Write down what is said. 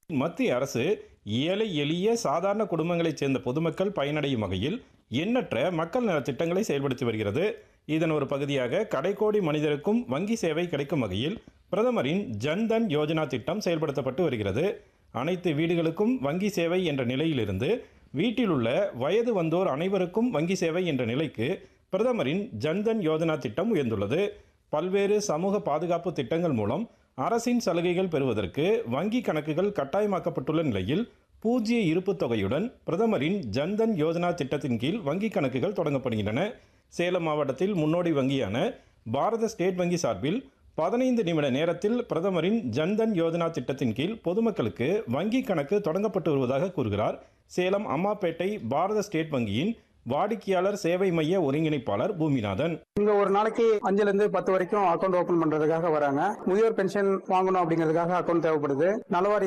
மத்திய அரசு ஏழை எளிய சாதாரண குடும்பங்களைச் சேர்ந்த பொதுமக்கள் பயனடையும் வகையில் எண்ணற்ற மக்கள் நலத் திட்டங்களை செயல்படுத்தி வருகிறது இதன் ஒரு பகுதியாக கடைக்கோடி மனிதருக்கும் வங்கி சேவை கிடைக்கும் வகையில் பிரதமரின் ஜன்தன் யோஜனா திட்டம் செயல்படுத்தப்பட்டு வருகிறது அனைத்து வீடுகளுக்கும் வங்கி சேவை என்ற நிலையிலிருந்து வீட்டில் உள்ள வயது வந்தோர் அனைவருக்கும் வங்கி சேவை என்ற நிலைக்கு பிரதமரின் ஜன்தன் யோஜனா திட்டம் உயர்ந்துள்ளது பல்வேறு சமூக பாதுகாப்பு திட்டங்கள் மூலம் அரசின் சலுகைகள் பெறுவதற்கு வங்கி கணக்குகள் கட்டாயமாக்கப்பட்டுள்ள நிலையில் பூஜ்ய இருப்பு தொகையுடன் பிரதமரின் ஜன்தன் யோஜனா திட்டத்தின் கீழ் வங்கி கணக்குகள் தொடங்கப்படுகின்றன சேலம் மாவட்டத்தில் முன்னோடி வங்கியான பாரத ஸ்டேட் வங்கி சார்பில் பதினைந்து நிமிட நேரத்தில் பிரதமரின் ஜன்தன் யோஜனா திட்டத்தின் கீழ் பொதுமக்களுக்கு வங்கி கணக்கு தொடங்கப்பட்டு வருவதாக கூறுகிறார் சேலம் அம்மாப்பேட்டை பாரத ஸ்டேட் வங்கியின் வாடிக்கையாளர் சேவை மைய ஒருங்கிணைப்பாளர் பூமிநாதன் இங்க ஒரு நாளைக்கு அஞ்சுல இருந்து பத்து வரைக்கும் அக்கௌண்ட் ஓபன் பண்றதுக்காக வராங்க முதியோர் பென்ஷன் வாங்கணும் அப்படிங்கிறதுக்காக அக்கௌண்ட் தேவைப்படுது நலவாரி